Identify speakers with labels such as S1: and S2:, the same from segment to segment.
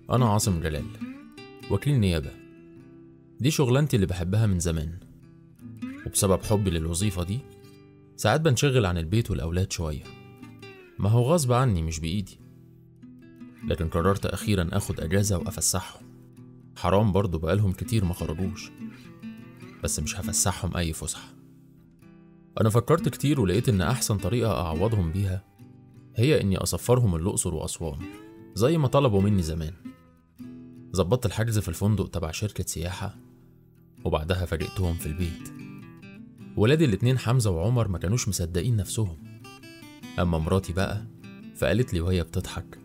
S1: أنا عاصم جلال وكيل نيابة دي شغلانتي اللي بحبها من زمان وبسبب حبي للوظيفة دي ساعات بنشغل عن البيت والأولاد شوية ما هو غصب عني مش بإيدي لكن قررت أخيرا أخد أجازة وأفسحهم حرام برضه بقالهم كتير ما خرجوش بس مش هفسحهم أي فسحة أنا فكرت كتير ولقيت إن أحسن طريقة أعوضهم بيها هي إني أسفرهم الأقصر وأسوان زي ما طلبوا مني زمان ظبطت الحجز في الفندق تبع شركة سياحة وبعدها فاجئتهم في البيت ولادي الاتنين حمزة وعمر ما كانوش مصدقين نفسهم أما مراتي بقى فقالت لي وهي بتضحك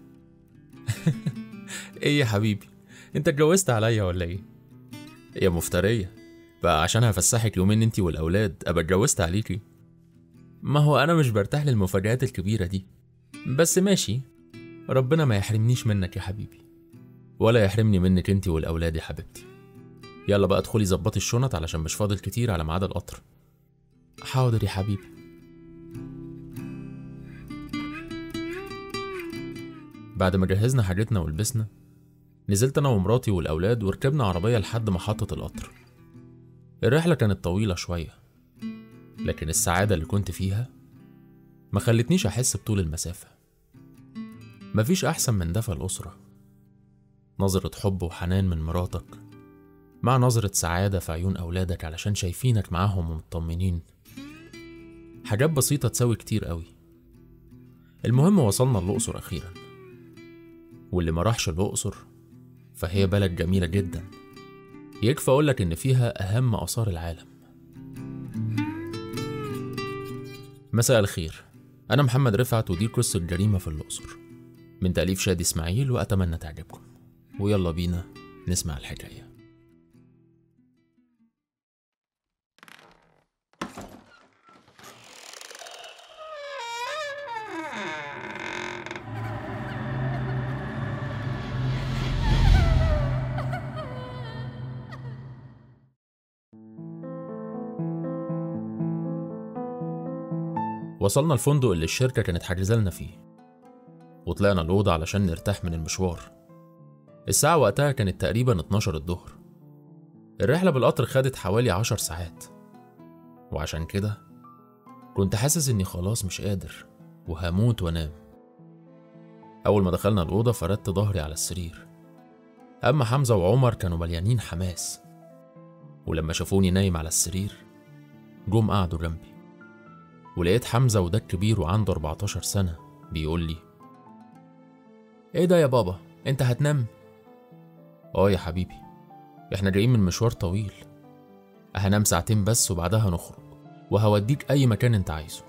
S1: ايه يا حبيبي انت اتجوزت عليا ولا ايه يا مفترية بقى عشان هفسحك يومين انتي والأولاد أبقى اتجوزت عليكي ما هو أنا مش برتاح للمفاجآت الكبيرة دي بس ماشي ربنا ما يحرمنيش منك يا حبيبي ولا يحرمني منك انتي والأولاد يا حبيبتي يلا بقى ادخلي ظبطي الشنط علشان مش فاضل كتير على ميعاد القطر حاضر يا حبيبي بعد ما جهزنا حاجتنا ولبسنا نزلت أنا ومراتي والأولاد وركبنا عربية لحد محطة القطر الرحلة كانت طويلة شوية لكن السعادة اللي كنت فيها ما خلتنيش أحس بطول المسافة مفيش أحسن من دفى الأسرة نظرة حب وحنان من مراتك مع نظرة سعادة في عيون أولادك علشان شايفينك معاهم ومطمنين حاجات بسيطة تساوي كتير قوي المهم وصلنا الأقصر أخيرا واللي ما راحش الأقصر فهي بلد جميلة جدا يكفى أقولك إن فيها أهم آثار العالم مساء الخير أنا محمد رفعت ودي قصة جريمة في الأقصر من تأليف شادي إسماعيل وأتمنى تعجبكم ويلا بينا نسمع الحكاية وصلنا الفندق اللي الشركة كانت حاجزالنا فيه وطلعنا الأوضة علشان نرتاح من المشوار الساعة وقتها كانت تقريبا 12 الظهر الرحلة بالقطر خدت حوالي عشر ساعات وعشان كده كنت حاسس إني خلاص مش قادر وهموت وانام أول ما دخلنا الأوضة فردت ظهري على السرير أما حمزة وعمر كانوا مليانين حماس ولما شافوني نايم على السرير جم قعدوا جنبي ولقيت حمزة وده الكبير وعنده 14 سنة بيقول لي ايه ده يا بابا انت هتنام اه يا حبيبي احنا جايين من مشوار طويل هنام ساعتين بس وبعدها نخرج وهوديك اي مكان انت عايزه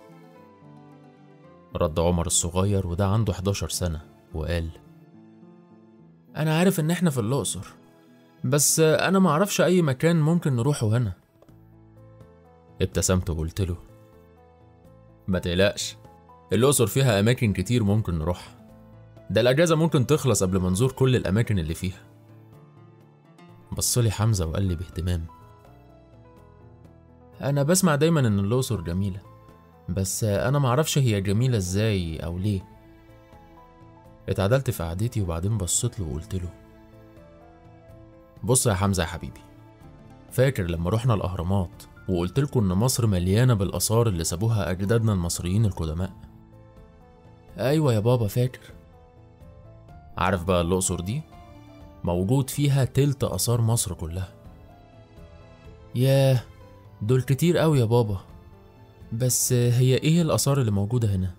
S1: رد عمر الصغير وده عنده 11 سنة وقال انا عارف ان احنا في الاقصر بس انا معرفش اي مكان ممكن نروحه هنا ابتسمت وقلت له ما تقلقش الأقصر فيها أماكن كتير ممكن نروحها ده الأجازة ممكن تخلص قبل ما نزور كل الأماكن اللي فيها بصلي حمزة وقال لي باهتمام أنا بسمع دايما إن الأقصر جميلة بس أنا معرفش هي جميلة إزاي أو ليه اتعدلت في قعدتي وبعدين بصيت له وقلت له بص يا حمزة يا حبيبي فاكر لما رحنا الأهرامات وقلت لكم إن مصر مليانة بالآثار اللي سابوها أجدادنا المصريين القدماء أيوة يا بابا فاكر عارف بقى الأقصر دي موجود فيها تلت آثار مصر كلها ياه دول كتير أوي يا بابا بس هي إيه الآثار اللي موجودة هنا؟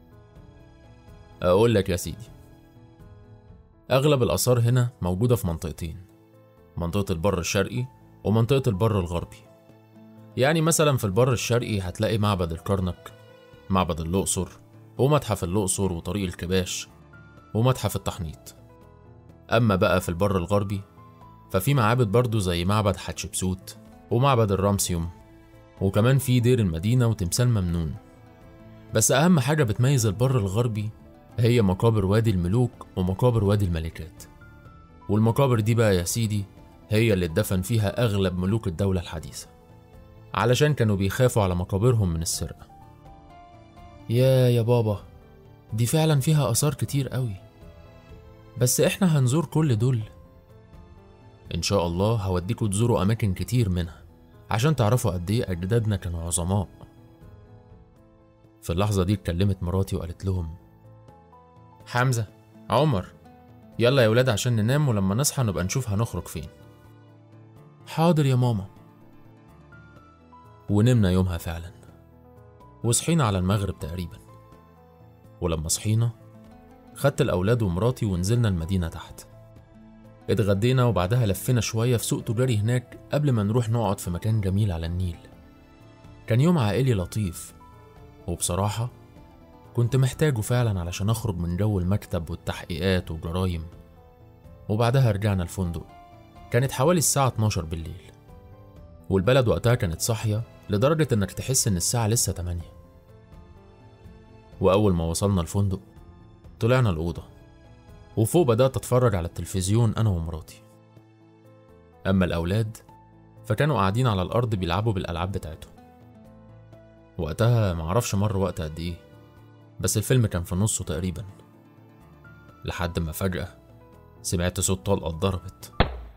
S1: أقول لك يا سيدي أغلب الآثار هنا موجودة في منطقتين منطقة البر الشرقي ومنطقة البر الغربي يعني مثلا في البر الشرقي هتلاقي معبد الكرنك معبد الأقصر ومتحف الأقصر وطريق الكباش ومتحف التحنيط أما بقى في البر الغربي ففي معابد برضو زي معبد حتشبسوت ومعبد الرامسيوم وكمان في دير المدينة وتمثال ممنون بس أهم حاجة بتميز البر الغربي هي مقابر وادي الملوك ومقابر وادي الملكات والمقابر دي بقى يا سيدي هي اللي اتدفن فيها أغلب ملوك الدولة الحديثة علشان كانوا بيخافوا على مقابرهم من السرقة يا يا بابا دي فعلا فيها آثار كتير قوي بس احنا هنزور كل دول ان شاء الله هوديكوا تزوروا اماكن كتير منها عشان تعرفوا قد ايه اجدادنا كانوا عظماء في اللحظة دي اتكلمت مراتي وقالت لهم حمزة عمر يلا يا ولاد عشان ننام ولما نصحى نبقى نشوف هنخرج فين حاضر يا ماما ونمنا يومها فعلا وصحينا على المغرب تقريبا ولما صحينا خدت الأولاد ومراتي ونزلنا المدينة تحت اتغدينا وبعدها لفينا شوية في سوق تجاري هناك قبل ما نروح نقعد في مكان جميل على النيل كان يوم عائلي لطيف وبصراحة كنت محتاجه فعلا علشان أخرج من جو المكتب والتحقيقات والجرايم وبعدها رجعنا الفندق كانت حوالي الساعة 12 بالليل والبلد وقتها كانت صاحية لدرجة إنك تحس إن الساعة لسه 8 وأول ما وصلنا الفندق طلعنا الأوضة وفوق بدأت أتفرج على التلفزيون أنا ومراتي أما الأولاد فكانوا قاعدين على الأرض بيلعبوا بالألعاب بتاعتهم وقتها معرفش مر وقت قد إيه بس الفيلم كان في نصه تقريبا لحد ما فجأة سمعت صوت طلقة اتضربت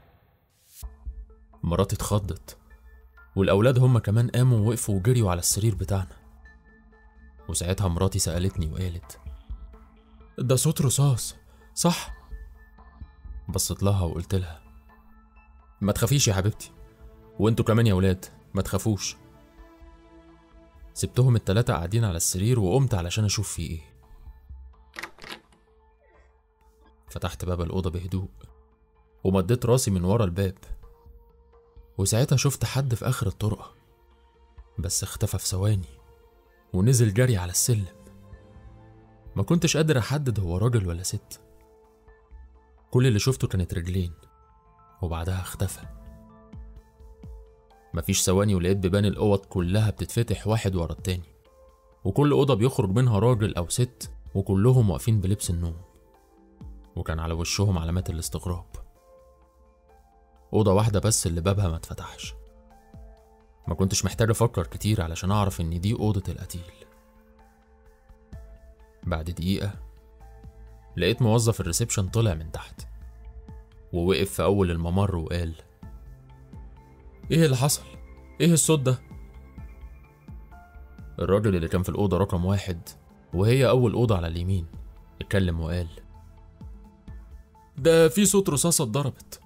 S1: مراتي اتخضت والأولاد هما كمان قاموا ووقفوا وجريوا على السرير بتاعنا وساعتها مراتي سألتني وقالت ده صوت رصاص صح بصيت لها وقلت لها ما تخافيش يا حبيبتي وانتوا كمان يا ولاد ما تخافوش سبتهم التلاتة قاعدين على السرير وقمت علشان اشوف في ايه فتحت باب الأوضة بهدوء ومديت راسي من ورا الباب وساعتها شفت حد في آخر الطرقة بس اختفى في ثواني ونزل جري على السلم ما كنتش قادر أحدد هو راجل ولا ست كل اللي شفته كانت رجلين وبعدها اختفى مفيش ثواني ولقيت بيبان الأوض كلها بتتفتح واحد ورا التاني وكل أوضة بيخرج منها راجل أو ست وكلهم واقفين بلبس النوم وكان على وشهم علامات الاستغراب أوضة واحدة بس اللي بابها ما اتفتحش ما كنتش محتاج أفكر كتير علشان أعرف إن دي أوضة القتيل بعد دقيقة لقيت موظف الريسبشن طلع من تحت ووقف في أول الممر وقال إيه اللي حصل؟ إيه الصوت ده؟ الراجل اللي كان في الأوضة رقم واحد وهي أول أوضة على اليمين اتكلم وقال ده في صوت رصاصة اتضربت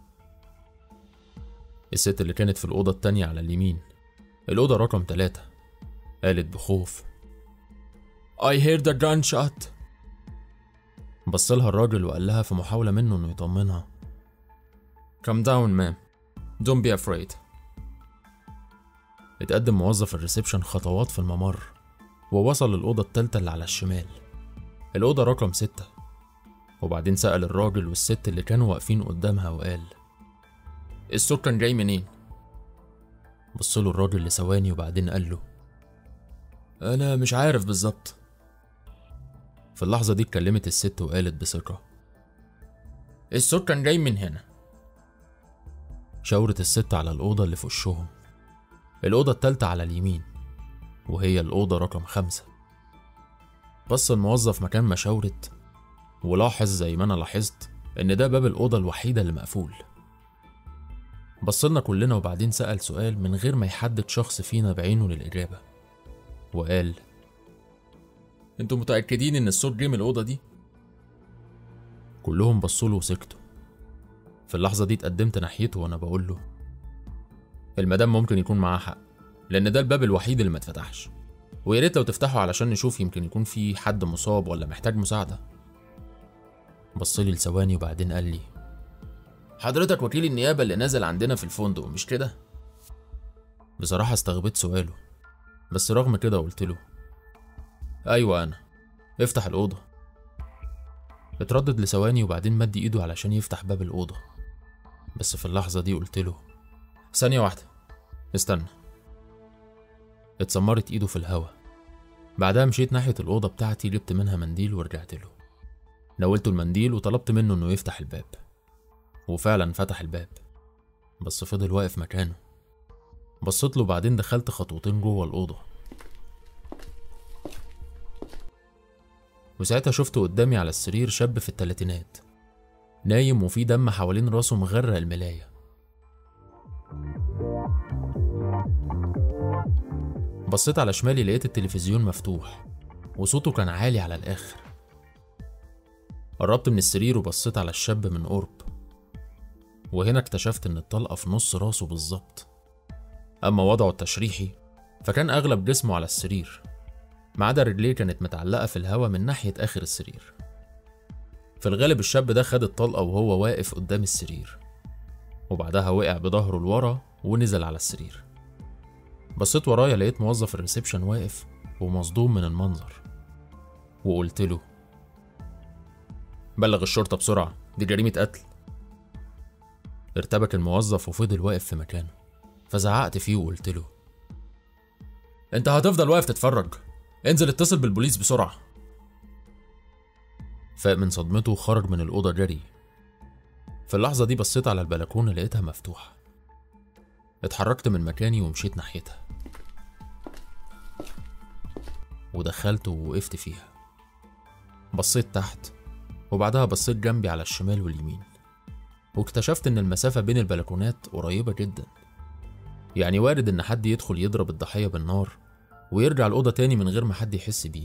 S1: الست اللي كانت في الأوضة التانية على اليمين الأوضة رقم تلاتة قالت بخوف I heard a gunshot بصلها الراجل وقال لها في محاولة منه إنه يطمنها Calm down ma'am Don't be afraid اتقدم موظف الريسبشن خطوات في الممر ووصل للأوضة التالتة اللي على الشمال الأوضة رقم ستة وبعدين سأل الراجل والست اللي كانوا واقفين قدامها وقال الصوت كان جاي منين؟ بصله الراجل لثواني وبعدين قال له أنا مش عارف بالظبط في اللحظة دي اتكلمت الست وقالت بثقة الصوت كان جاي من هنا شاورت الست على الأوضة اللي في وشهم الأوضة التالتة على اليمين وهي الأوضة رقم خمسة بص الموظف مكان ما شاورت ولاحظ زي ما أنا لاحظت إن ده باب الأوضة الوحيدة اللي مقفول بصلنا كلنا وبعدين سأل سؤال من غير ما يحدد شخص فينا بعينه للإجابة وقال انتوا متأكدين إن الصوت جه من الأوضة دي؟ كلهم بصوله وسكتوا في اللحظة دي اتقدمت ناحيته وأنا بقول له المدام ممكن يكون معاه حق لأن ده الباب الوحيد اللي ما اتفتحش ويا ريت لو تفتحه علشان نشوف يمكن يكون في حد مصاب ولا محتاج مساعدة بصلي لثواني وبعدين قال لي حضرتك وكيل النيابة اللي نازل عندنا في الفندق مش كده؟ بصراحة استغبيت سؤاله بس رغم كده قلت له أيوة أنا افتح الأوضة اتردد لثواني وبعدين مد إيده علشان يفتح باب الأوضة بس في اللحظة دي قلت له ثانية واحدة استنى اتسمرت إيده في الهوا بعدها مشيت ناحية الأوضة بتاعتي جبت منها منديل ورجعت له ناولته المنديل وطلبت منه إنه يفتح الباب وفعلا فتح الباب بس فضل واقف مكانه بصيت له بعدين دخلت خطوتين جوه الأوضة وساعتها شفت قدامي على السرير شاب في التلاتينات نايم وفي دم حوالين راسه مغرق الملاية بصيت على شمالي لقيت التلفزيون مفتوح وصوته كان عالي على الآخر قربت من السرير وبصيت على الشاب من قرب وهنا اكتشفت إن الطلقة في نص راسه بالظبط أما وضعه التشريحي فكان أغلب جسمه على السرير ما عدا رجليه كانت متعلقة في الهوا من ناحية آخر السرير في الغالب الشاب ده خد الطلقة وهو واقف قدام السرير وبعدها وقع بظهره لورا ونزل على السرير بصيت ورايا لقيت موظف الريسبشن واقف ومصدوم من المنظر وقلت له بلغ الشرطة بسرعة دي جريمة قتل ارتبك الموظف وفضل واقف في مكانه فزعقت فيه وقلت له انت هتفضل واقف تتفرج انزل اتصل بالبوليس بسرعة فاق من صدمته وخرج من الأوضة جري في اللحظة دي بصيت على البلكونة لقيتها مفتوحة اتحركت من مكاني ومشيت ناحيتها ودخلت ووقفت فيها بصيت تحت وبعدها بصيت جنبي على الشمال واليمين واكتشفت ان المسافة بين البلكونات قريبة جدا يعني وارد ان حد يدخل يضرب الضحية بالنار ويرجع الأوضة تاني من غير ما حد يحس بيه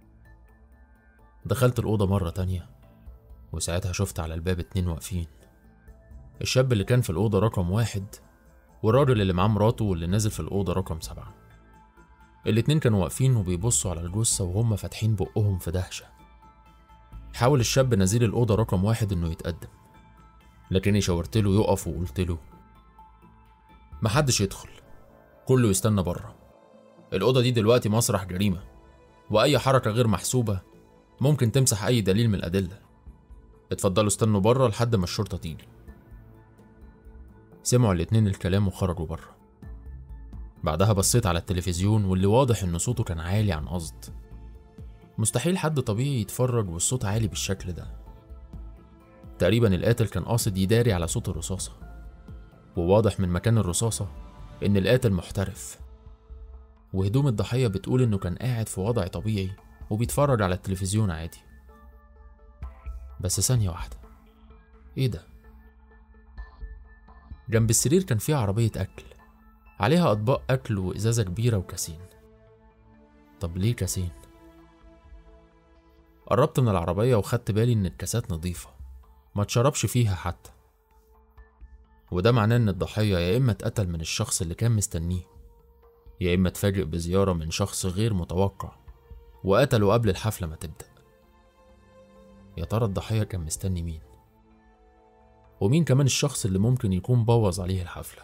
S1: دخلت الأوضة مرة تانية وساعتها شفت على الباب اتنين واقفين الشاب اللي كان في الأوضة رقم واحد والراجل اللي معاه مراته واللي نازل في الأوضة رقم سبعة الاتنين كانوا واقفين وبيبصوا على الجثة وهم فاتحين بقهم في دهشة حاول الشاب نزيل الأوضة رقم واحد إنه يتقدم لكني شاورت له يقف وقلت له محدش يدخل كله يستنى بره الأوضة دي دلوقتي مسرح جريمة وأي حركة غير محسوبة ممكن تمسح أي دليل من الأدلة اتفضلوا استنوا بره لحد ما الشرطة تيجي سمعوا الاتنين الكلام وخرجوا بره بعدها بصيت على التلفزيون واللي واضح إن صوته كان عالي عن قصد مستحيل حد طبيعي يتفرج والصوت عالي بالشكل ده تقريبا القاتل كان قاصد يداري على صوت الرصاصة وواضح من مكان الرصاصة إن القاتل محترف وهدوم الضحية بتقول إنه كان قاعد في وضع طبيعي وبيتفرج على التلفزيون عادي بس ثانية واحدة إيه ده؟ جنب السرير كان فيه عربية أكل عليها أطباق أكل وإزازة كبيرة وكاسين طب ليه كاسين؟ قربت من العربية وخدت بالي إن الكاسات نظيفة ما تشربش فيها حتى وده معناه إن الضحية يا إما اتقتل من الشخص اللي كان مستنيه يا إما اتفاجئ بزيارة من شخص غير متوقع وقتله قبل الحفلة ما تبدأ يا ترى الضحية كان مستني مين ومين كمان الشخص اللي ممكن يكون بوظ عليه الحفلة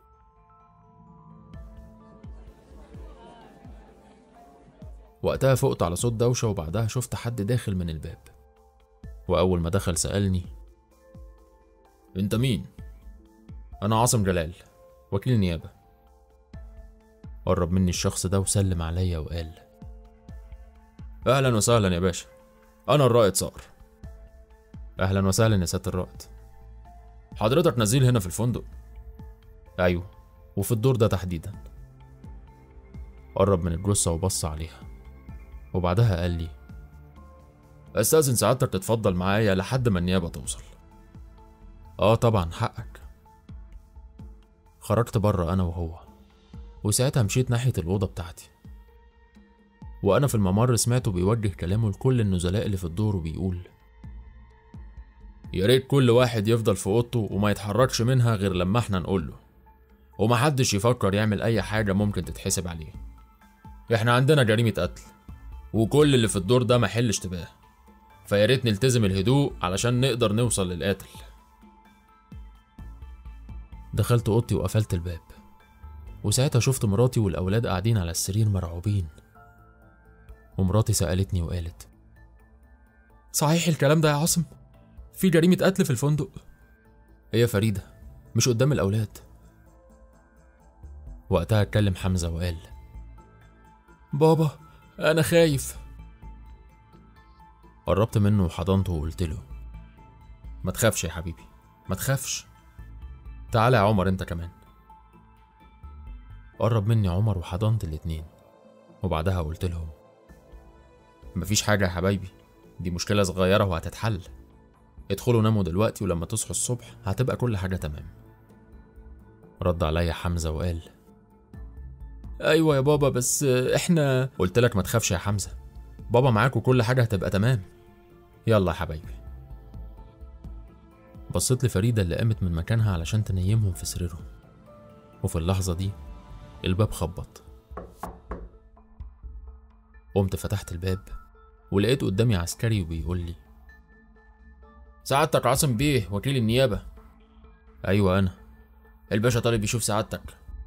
S1: وقتها فقت على صوت دوشة وبعدها شفت حد داخل من الباب وأول ما دخل سألني أنت مين؟ أنا عاصم جلال وكيل نيابة قرب مني الشخص ده وسلم عليا وقال أهلا وسهلا يا باشا أنا الرائد صقر أهلا وسهلا يا سيادة الرائد حضرتك نزيل هنا في الفندق أيوه وفي الدور ده تحديدا قرب من الجثة وبص عليها وبعدها قال لي استاذن سعادتك تتفضل معايا لحد ما النيابه توصل اه طبعا حقك خرجت بره انا وهو وساعتها مشيت ناحيه الاوضه بتاعتي وانا في الممر سمعته بيوجه كلامه لكل النزلاء اللي في الدور وبيقول يا ريت كل واحد يفضل في اوضته وما يتحركش منها غير لما احنا نقوله ومحدش يفكر يعمل اي حاجه ممكن تتحسب عليه احنا عندنا جريمه قتل وكل اللي في الدور ده محل اشتباه فيا ريت نلتزم الهدوء علشان نقدر نوصل للقاتل دخلت اوضتي وقفلت الباب وساعتها شفت مراتي والاولاد قاعدين على السرير مرعوبين ومراتي سالتني وقالت صحيح الكلام ده يا عاصم في جريمه قتل في الفندق هي فريده مش قدام الاولاد وقتها اتكلم حمزه وقال بابا انا خايف قربت منه وحضنته وقلت له ما تخافش يا حبيبي ما تخافش تعالى يا عمر انت كمان قرب مني عمر وحضنت الاتنين وبعدها قلت لهم مفيش حاجة يا حبايبي دي مشكلة صغيرة وهتتحل ادخلوا ناموا دلوقتي ولما تصحوا الصبح هتبقى كل حاجة تمام رد عليا حمزة وقال أيوة يا بابا بس إحنا قلت لك ما تخافش يا حمزة بابا معاك وكل حاجة هتبقى تمام يلا يا حبايبي بصيت لفريدة اللي قامت من مكانها علشان تنيمهم في سريرهم وفي اللحظة دي الباب خبط قمت فتحت الباب ولقيت قدامي عسكري وبيقول لي
S2: سعادتك عاصم بيه وكيل النيابة
S1: أيوة أنا
S2: الباشا طالب يشوف سعادتك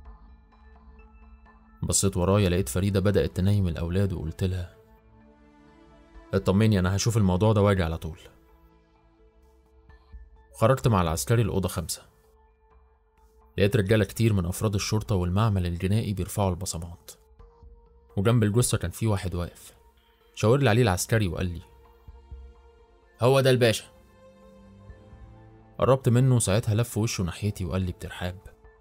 S1: بصيت ورايا لقيت فريدة بدأت تنيم الأولاد وقلت لها اطمني أنا هشوف الموضوع ده واجي على طول خرجت مع العسكري الأوضة خمسة لقيت رجالة كتير من أفراد الشرطة والمعمل الجنائي بيرفعوا البصمات وجنب الجثة كان في واحد واقف شاور لي عليه العسكري وقال لي
S2: هو ده الباشا
S1: قربت منه ساعتها لف وشه ناحيتي وقال لي بترحاب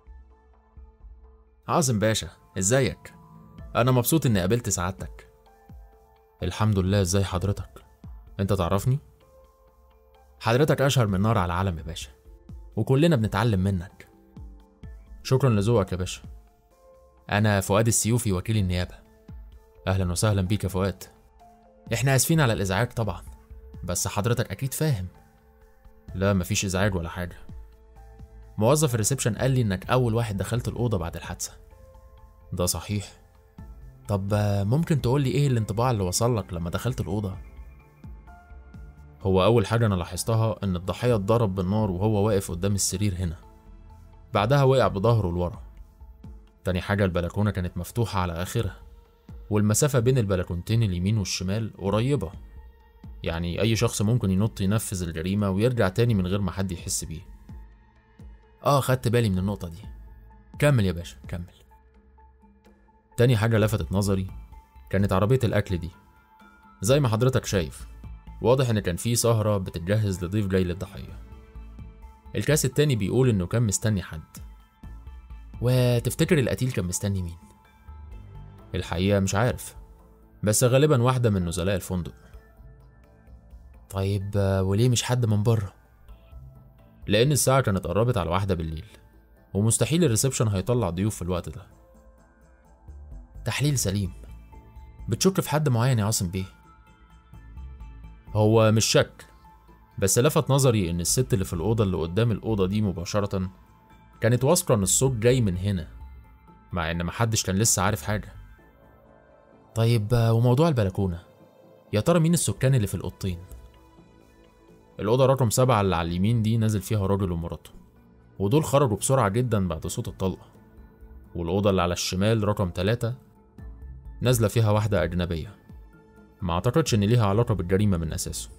S2: عاصم باشا ازيك انا مبسوط اني قابلت سعادتك
S1: الحمد لله ازاي حضرتك انت تعرفني
S2: حضرتك اشهر من نار على العالم يا باشا وكلنا بنتعلم منك
S1: شكرا لذوقك يا باشا
S2: انا فؤاد السيوفي وكيل النيابه
S1: اهلا وسهلا بيك يا فؤاد
S2: احنا اسفين على الازعاج طبعا بس حضرتك اكيد فاهم
S1: لا مفيش ازعاج ولا حاجه
S2: موظف الريسبشن قال لي انك اول واحد دخلت الاوضه بعد الحادثه
S1: ده صحيح
S2: طب ممكن تقول لي ايه الانطباع اللي وصل لك لما دخلت الاوضه
S1: هو اول حاجه انا لاحظتها ان الضحيه اتضرب بالنار وهو واقف قدام السرير هنا بعدها وقع بظهره لورا تاني حاجه البلكونه كانت مفتوحه على اخرها والمسافه بين البلكونتين اليمين والشمال قريبه يعني اي شخص ممكن ينط ينفذ الجريمه ويرجع تاني من غير ما حد يحس بيه
S2: اه خدت بالي من النقطه دي كمل يا باشا كمل
S1: تاني حاجة لفتت نظري كانت عربية الأكل دي زي ما حضرتك شايف واضح إن كان في سهرة بتتجهز لضيف جاي للضحية الكاس التاني بيقول إنه كان مستني حد
S2: وتفتكر القتيل كان مستني مين؟
S1: الحقيقة مش عارف بس غالبا واحدة من نزلاء الفندق
S2: طيب وليه مش حد من بره؟
S1: لأن الساعة كانت قربت على واحدة بالليل ومستحيل الريسبشن هيطلع ضيوف في الوقت ده
S2: تحليل سليم بتشك في حد معين يا عاصم بيه
S1: هو مش شك بس لفت نظري ان الست اللي في الاوضه اللي قدام الاوضه دي مباشره كانت واثقه ان الصوت جاي من هنا مع ان محدش كان لسه عارف حاجه
S2: طيب وموضوع البلكونه يا ترى مين السكان اللي في الاوضتين
S1: الاوضه رقم سبعة اللي على اليمين دي نازل فيها راجل ومراته ودول خرجوا بسرعه جدا بعد صوت الطلقه والاوضه اللي على الشمال رقم تلاتة نازلة فيها واحدة أجنبية ما أعتقدش إن ليها علاقة بالجريمة من أساسه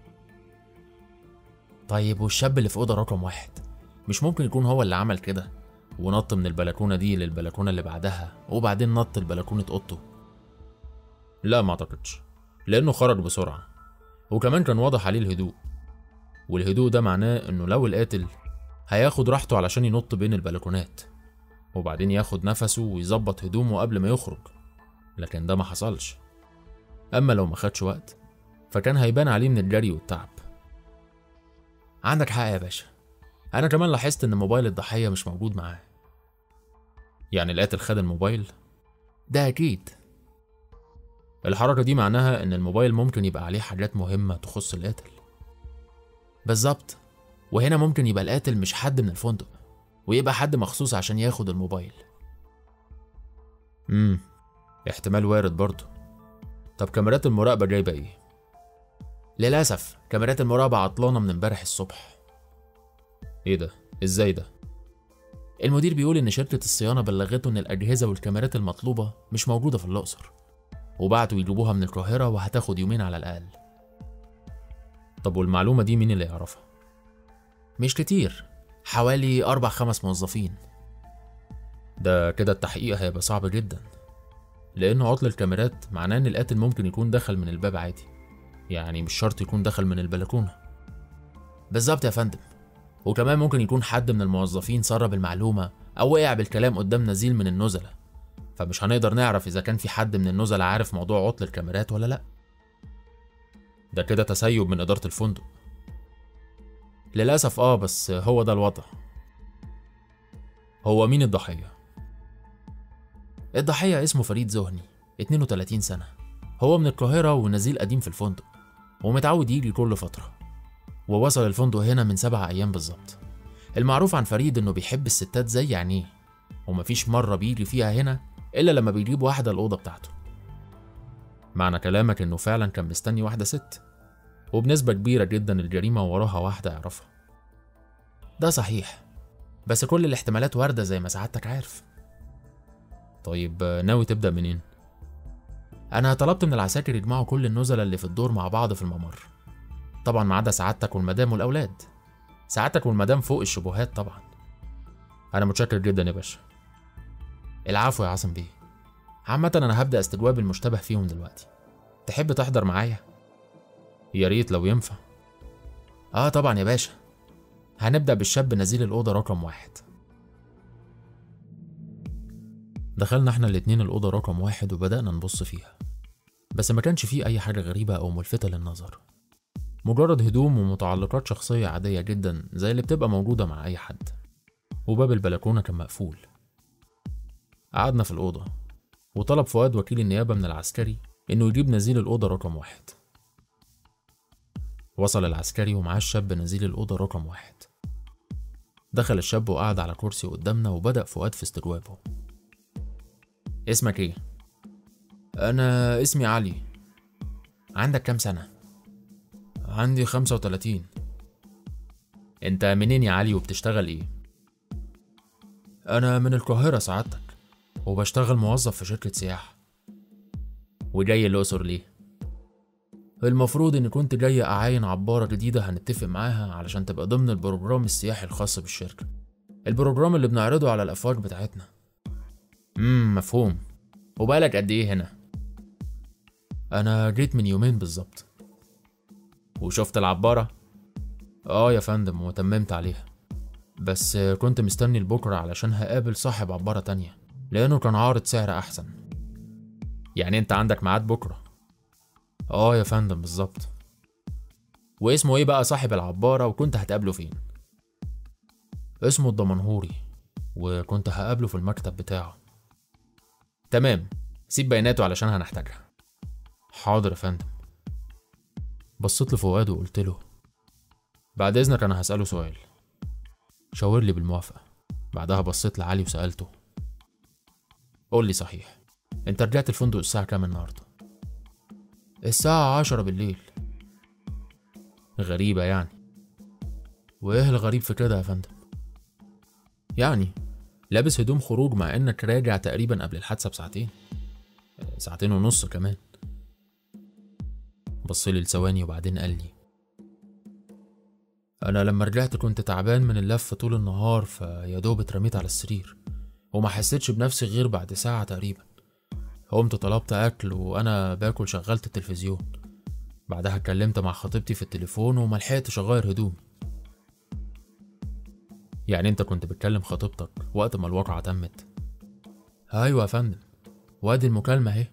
S2: طيب والشاب اللي في أوضة رقم واحد مش ممكن يكون هو اللي عمل كده ونط من البلكونة دي للبلكونة اللي بعدها وبعدين نط لبلكونة أوضته
S1: لا ما أعتقدش لأنه خرج بسرعة وكمان كان واضح عليه الهدوء والهدوء ده معناه إنه لو القاتل هياخد راحته علشان ينط بين البلكونات وبعدين ياخد نفسه ويظبط هدومه قبل ما يخرج لكن ده ما حصلش أما لو ما خدش وقت فكان هيبان عليه من الجري والتعب
S2: عندك حق يا باشا أنا كمان لاحظت إن موبايل الضحية مش موجود معاه
S1: يعني القاتل خد الموبايل؟
S2: ده أكيد
S1: الحركة دي معناها إن الموبايل ممكن يبقى عليه حاجات مهمة تخص القاتل
S2: بالظبط وهنا ممكن يبقى القاتل مش حد من الفندق ويبقى حد مخصوص عشان ياخد الموبايل
S1: امم احتمال وارد برضه طب كاميرات المراقبة جايبة ايه؟
S2: للأسف كاميرات المراقبة عطلانة من امبارح الصبح
S1: ايه ده؟ ازاي ده؟
S2: المدير بيقول إن شركة الصيانة بلغته إن الأجهزة والكاميرات المطلوبة مش موجودة في الأقصر وبعتوا يجيبوها من القاهرة وهتاخد يومين على الأقل
S1: طب والمعلومة دي مين اللي يعرفها؟
S2: مش كتير حوالي أربع خمس موظفين
S1: ده كده التحقيق هيبقى صعب جدا لأن عطل الكاميرات معناه إن القاتل ممكن يكون دخل من الباب عادي يعني مش شرط يكون دخل من البلكونة
S2: بالظبط يا فندم وكمان ممكن يكون حد من الموظفين سرب المعلومة أو وقع بالكلام قدام نزيل من النزلة فمش هنقدر نعرف إذا كان في حد من النزلة عارف موضوع عطل الكاميرات ولا لأ
S1: ده كده تسيب من إدارة الفندق للأسف اه بس هو ده الوضع هو مين الضحية؟
S2: الضحية اسمه فريد زهني 32 سنة هو من القاهرة ونزيل قديم في الفندق ومتعود يجي كل فترة ووصل الفندق هنا من سبع أيام بالظبط المعروف عن فريد إنه بيحب الستات زي عينيه ومفيش مرة بيجي فيها هنا إلا لما بيجيب واحدة الأوضة بتاعته
S1: معنى كلامك إنه فعلا كان مستني واحدة ست وبنسبة كبيرة جدا الجريمة وراها واحدة يعرفها
S2: ده صحيح بس كل الاحتمالات واردة زي ما سعادتك عارف
S1: طيب ناوي تبدأ منين؟
S2: أنا طلبت من العساكر يجمعوا كل النزلاء اللي في الدور مع بعض في الممر طبعا ما عدا سعادتك والمدام والأولاد سعادتك والمدام فوق الشبهات طبعا
S1: أنا متشكر جدا يا باشا
S2: العفو يا عاصم بيه عامة أنا هبدأ استجواب المشتبه فيهم دلوقتي تحب تحضر معايا؟
S1: يا ريت لو ينفع
S2: آه طبعا يا باشا هنبدأ بالشاب نزيل الأوضة رقم واحد
S1: دخلنا احنا الاتنين الأوضة رقم واحد وبدأنا نبص فيها بس ما كانش فيه أي حاجة غريبة أو ملفتة للنظر مجرد هدوم ومتعلقات شخصية عادية جدا زي اللي بتبقى موجودة مع أي حد وباب البلكونة كان مقفول قعدنا في الأوضة وطلب فؤاد وكيل النيابة من العسكري إنه يجيب نزيل الأوضة رقم واحد وصل العسكري ومعاه الشاب نزيل الأوضة رقم واحد دخل الشاب وقعد على كرسي قدامنا وبدأ فؤاد في استجوابه
S2: اسمك ايه؟
S1: أنا اسمي علي
S2: عندك كام سنة؟
S1: عندي خمسة وتلاتين
S2: انت منين يا علي وبتشتغل ايه؟
S1: أنا من القاهرة سعادتك وبشتغل موظف في شركة سياحة
S2: وجاي الأقصر ليه؟
S1: المفروض إني كنت جاي أعاين عبارة جديدة هنتفق معاها علشان تبقى ضمن البروجرام السياحي الخاص بالشركة البروجرام اللي بنعرضه على الأفواج بتاعتنا
S2: امم مفهوم وبقالك قد ايه هنا
S1: انا جيت من يومين بالظبط
S2: وشفت العبارة
S1: اه يا فندم وتممت عليها بس كنت مستني لبكرة علشان هقابل صاحب عبارة تانية لأنه كان عارض سعر أحسن
S2: يعني أنت عندك ميعاد بكرة
S1: اه يا فندم بالظبط
S2: واسمه ايه بقى صاحب العبارة وكنت هتقابله فين
S1: اسمه الدمنهوري وكنت هقابله في المكتب بتاعه
S2: تمام سيب بياناته علشان هنحتاجها
S1: حاضر يا فندم بصيت لفؤاد وقلت له بعد اذنك انا هسأله سؤال شاور لي بالموافقة بعدها بصيت لعلي وسألته قول لي صحيح انت رجعت الفندق الساعة كام النهاردة
S2: الساعة عشرة بالليل
S1: غريبة يعني وايه الغريب في كده يا فندم يعني لابس هدوم خروج مع انك راجع تقريبا قبل الحادثة بساعتين ساعتين ونص كمان بصلي لثواني وبعدين قال لي انا لما رجعت كنت تعبان من اللف طول النهار فيا دوب اترميت على السرير وما حسيتش بنفسي غير بعد ساعة تقريبا قمت طلبت اكل وانا باكل شغلت التلفزيون بعدها اتكلمت مع خطيبتي في التليفون وما لحقتش اغير هدومي يعني انت كنت بتكلم خطيبتك وقت ما الواقعة تمت ايوه يا فندم وادي المكالمة اهي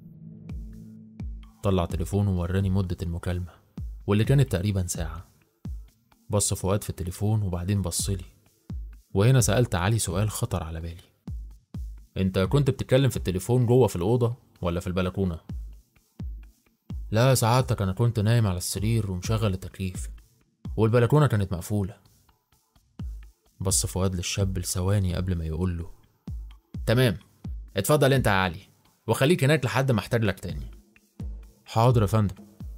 S1: طلع تليفونه ووراني مدة المكالمة واللي كانت تقريبا ساعة بص فؤاد في التليفون وبعدين بصلي وهنا سألت علي سؤال خطر على بالي انت كنت بتتكلم في التليفون جوه في الأوضة ولا في البلكونة؟ لا سعادتك أنا كنت نايم على السرير ومشغل التكييف والبلكونة كانت مقفولة بص فؤاد للشاب لثواني قبل ما يقول له
S2: تمام اتفضل انت يا علي وخليك هناك لحد ما احتاج لك تاني
S1: حاضر يا فندم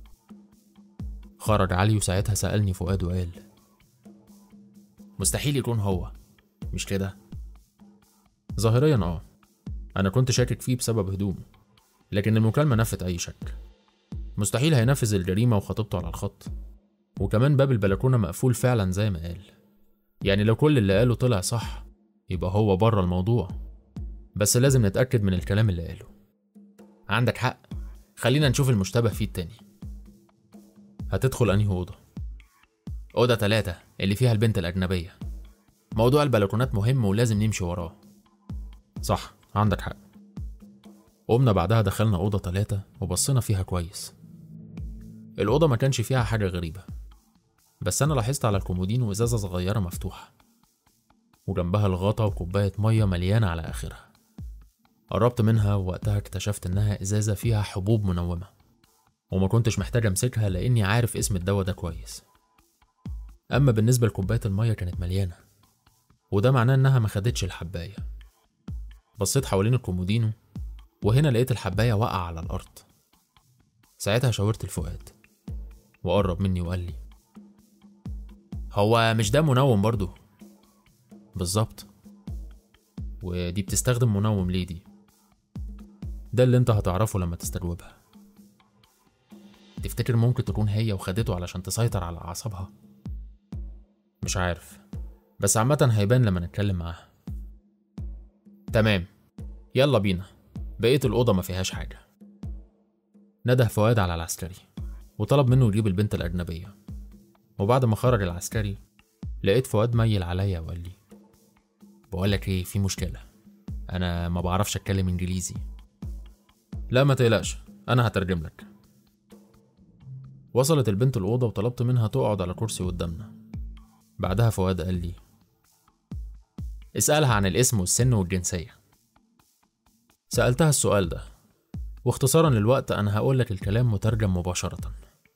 S1: خرج علي وساعتها سألني فؤاد وقال
S2: مستحيل يكون هو مش كده
S1: ظاهريا اه انا كنت شاكك فيه بسبب هدومه لكن المكالمة نفت اي شك مستحيل هينفذ الجريمة وخطيبته على الخط وكمان باب البلكونة مقفول فعلا زي ما قال يعني لو كل اللي قاله طلع صح يبقى هو بره الموضوع بس لازم نتأكد من الكلام اللي قاله
S2: عندك حق خلينا نشوف المشتبه فيه التاني
S1: هتدخل أنهي أوضة؟
S2: أوضة تلاتة اللي فيها البنت الأجنبية موضوع البلكونات مهم ولازم نمشي وراه
S1: صح عندك حق قمنا بعدها دخلنا أوضة تلاتة وبصينا فيها كويس الأوضة ما كانش فيها حاجة غريبة بس أنا لاحظت على الكومودينو إزازة صغيرة مفتوحة وجنبها الغطا وكوباية مية مليانة على آخرها قربت منها ووقتها اكتشفت إنها إزازة فيها حبوب منومة وما كنتش محتاج أمسكها لأني عارف اسم الدواء ده كويس أما بالنسبة لكوباية المية كانت مليانة وده معناه إنها ما خدتش الحباية بصيت حوالين الكومودينو وهنا لقيت الحباية واقعة على الأرض ساعتها شاورت الفؤاد وقرب مني وقال لي هو مش ده منوم برضه بالظبط ودي بتستخدم منوم ليه دي ده اللي انت هتعرفه لما تستجوبها تفتكر ممكن تكون هي وخدته علشان تسيطر على أعصابها مش عارف بس عامة هيبان لما نتكلم معاها تمام يلا بينا بقية الأوضة ما فيهاش حاجة نده فؤاد على العسكري وطلب منه يجيب البنت الأجنبية وبعد ما خرج العسكري لقيت فؤاد ميل عليا وقال لي بقولك ايه في مشكلة أنا ما بعرفش أتكلم إنجليزي لا ما تقلقش أنا هترجم لك وصلت البنت الأوضة وطلبت منها تقعد على كرسي قدامنا بعدها فؤاد قال لي اسألها عن الاسم والسن والجنسية سألتها السؤال ده واختصارا للوقت أنا هقول لك الكلام مترجم مباشرة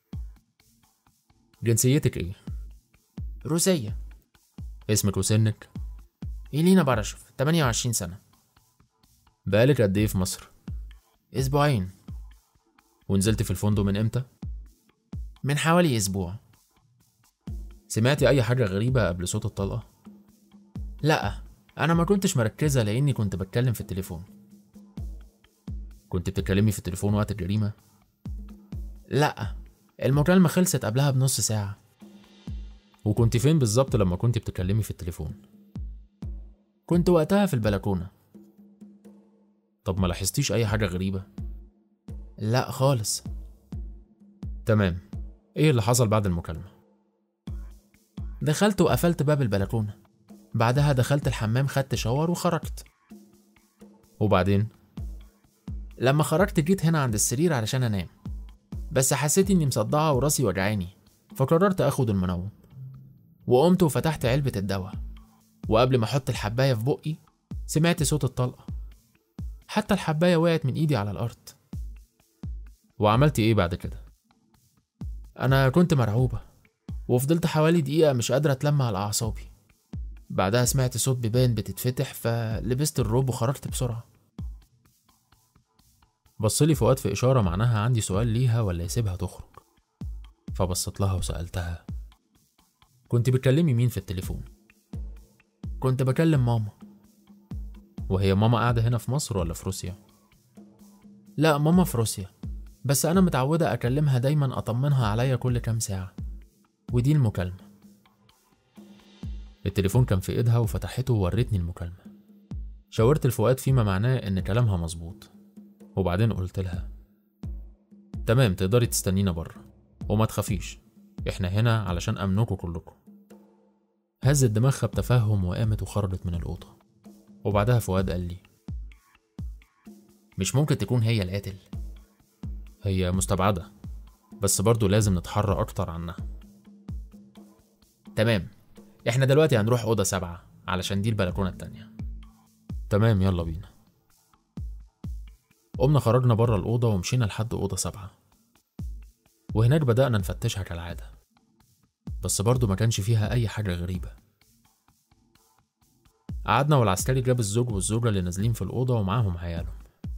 S1: جنسيتك إيه؟
S2: روسية
S1: اسمك وسنك؟
S2: إيلينا باراشوف 28 سنة
S1: بقالك قد إيه في مصر؟
S2: أسبوعين
S1: ونزلت في الفندق من إمتى؟
S2: من حوالي أسبوع
S1: سمعتي أي حاجة غريبة قبل صوت الطلقة؟
S2: لأ أنا ما كنتش مركزة لأني كنت بتكلم في التليفون
S1: كنت بتتكلمي في التليفون وقت الجريمة؟
S2: لأ المكالمة خلصت قبلها بنص ساعة
S1: وكنت فين بالظبط لما كنت بتتكلمي في التليفون؟
S2: كنت وقتها في البلكونة
S1: طب ما لاحظتيش أي حاجة غريبة؟
S2: لأ خالص
S1: تمام إيه اللي حصل بعد المكالمة؟
S2: دخلت وقفلت باب البلكونة بعدها دخلت الحمام خدت شاور وخرجت
S1: وبعدين؟
S2: لما خرجت جيت هنا عند السرير علشان أنام بس حسيت إني مصدعة وراسي وجعاني فقررت أخد المنوم وقمت وفتحت علبة الدواء وقبل ما أحط الحباية في بقي سمعت صوت الطلقة حتى الحباية وقعت من إيدي على الأرض
S1: وعملتي إيه بعد كده؟
S2: أنا كنت مرعوبة وفضلت حوالي دقيقة مش قادرة أتلمع على أعصابي بعدها سمعت صوت بيبان بتتفتح فلبست الروب وخرجت بسرعة
S1: بصلي فؤاد في إشارة معناها عندي سؤال ليها ولا يسيبها تخرج فبصت لها وسألتها كنت بتكلمي مين في التليفون؟
S2: كنت بكلم ماما
S1: وهي ماما قاعدة هنا في مصر ولا في روسيا؟
S2: لا ماما في روسيا بس أنا متعودة أكلمها دايما أطمنها عليا كل كام ساعة ودي المكالمة
S1: التليفون كان في إيدها وفتحته وورتني المكالمة شاورت الفؤاد فيما معناه إن كلامها مظبوط وبعدين قلت لها تمام تقدري تستنينا بره وما تخافيش احنا هنا علشان أمنكم كلكم هزت دماغها بتفهم وقامت وخرجت من الأوضة وبعدها فؤاد قال لي
S2: مش ممكن تكون هي القاتل
S1: هي مستبعدة بس برضو لازم نتحرى أكتر عنها
S2: تمام احنا دلوقتي هنروح أوضة سبعة علشان دي البلكونة التانية
S1: تمام يلا بينا قمنا خرجنا بره الأوضة ومشينا لحد أوضة سبعة وهناك بدأنا نفتشها كالعادة بس برضو ما كانش فيها أي حاجة غريبة قعدنا والعسكري جاب الزوج والزوجة اللي نازلين في الأوضة ومعاهم عيالهم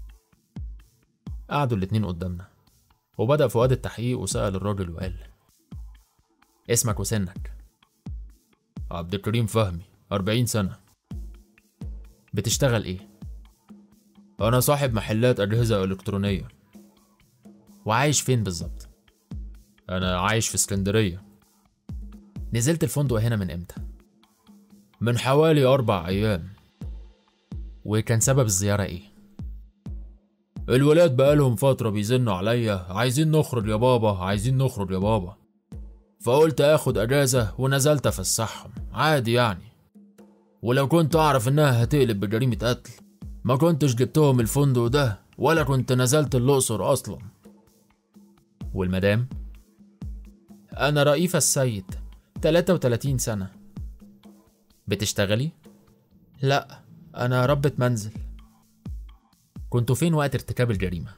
S1: قعدوا الاتنين قدامنا وبدأ فؤاد التحقيق وسأل الراجل وقال
S2: اسمك وسنك
S1: عبد الكريم فهمي أربعين سنة
S2: بتشتغل ايه
S1: أنا صاحب محلات أجهزة إلكترونية
S2: وعايش فين بالظبط
S1: أنا عايش في اسكندرية
S2: نزلت الفندق هنا من امتى
S1: من حوالي أربع أيام
S2: وكان سبب الزيارة ايه
S1: الولاد بقالهم فترة بيزنوا عليا عايزين نخرج يا بابا عايزين نخرج يا بابا فقلت اخد اجازة ونزلت افسحهم عادي يعني ولو كنت اعرف انها هتقلب بجريمة قتل ما كنتش جبتهم الفندق ده ولا كنت نزلت الاقصر اصلا
S2: والمدام
S1: انا رئيفة السيد
S2: 33 سنة
S1: بتشتغلي؟
S2: لا أنا ربة منزل
S1: كنتوا فين وقت ارتكاب الجريمة؟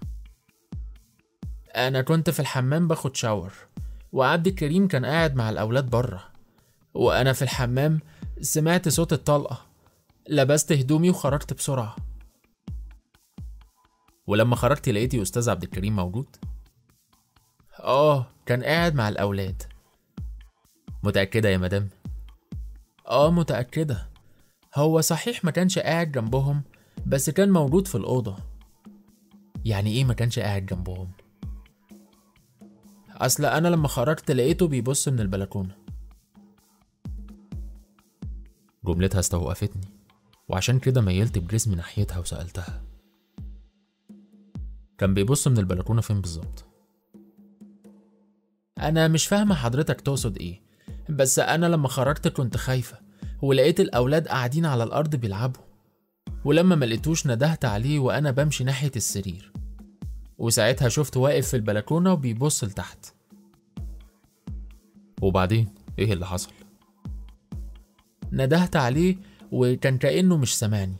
S2: أنا كنت في الحمام باخد شاور وعبد الكريم كان قاعد مع الأولاد بره وأنا في الحمام سمعت صوت الطلقة لبست هدومي وخرجت بسرعة
S1: ولما خرجتي لقيتي أستاذ عبد الكريم موجود؟
S2: آه كان قاعد مع الأولاد
S1: متأكدة يا مدام؟
S2: آه متأكدة هو صحيح ما كانش قاعد جنبهم بس كان موجود في الأوضة
S1: يعني إيه ما كانش قاعد جنبهم؟
S2: أصل أنا لما خرجت لقيته بيبص من البلكونة
S1: جملتها استوقفتني وعشان كده ميلت بجسمي ناحيتها وسألتها كان بيبص من البلكونة فين بالظبط؟
S2: أنا مش فاهمة حضرتك تقصد إيه بس أنا لما خرجت كنت خايفة ولقيت الأولاد قاعدين على الأرض بيلعبوا ولما ما لقيتوش ندهت عليه وأنا بمشي ناحية السرير وساعتها شفت واقف في البلكونة وبيبص لتحت
S1: وبعدين إيه اللي حصل؟
S2: ندهت عليه وكان كأنه مش سامعني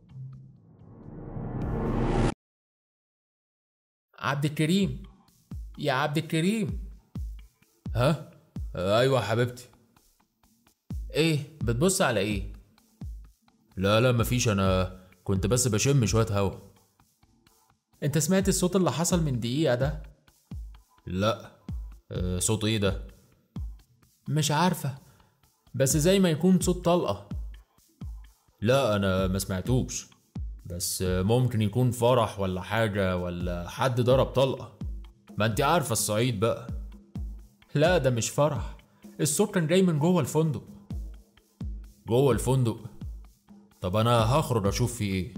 S2: عبد الكريم يا عبد الكريم
S1: ها؟ أيوة حبيبتي
S2: ايه بتبص على ايه
S1: لا لا مفيش أنا كنت بس بشم شوية هوا
S2: انت سمعت الصوت اللي حصل من دقيقة ده
S1: لا أه صوت ايه ده
S2: مش عارفة بس زي ما يكون صوت طلقة
S1: لا أنا ما سمعتوش بس ممكن يكون فرح ولا حاجة ولا حد ضرب طلقة ما انت عارفة الصعيد بقى
S2: لا ده مش فرح الصوت كان جاي من جوه الفندق
S1: جوه الفندق طب انا هخرج اشوف في ايه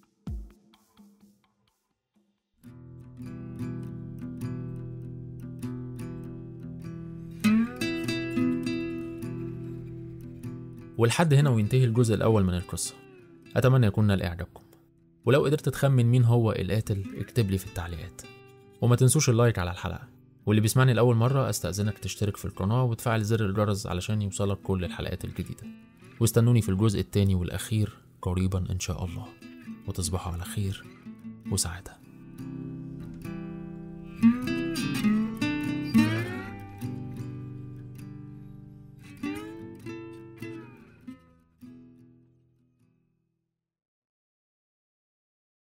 S1: ولحد هنا وينتهي الجزء الأول من القصة أتمنى يكون نال إعجابكم ولو قدرت تخمن مين هو القاتل اكتب لي في التعليقات وما تنسوش اللايك على الحلقة واللي بيسمعني لأول مرة أستأذنك تشترك في القناة وتفعل زر الجرس علشان يوصلك كل الحلقات الجديدة واستنوني في الجزء التاني والأخير قريبا إن شاء الله وتصبحوا على خير وسعادة thank you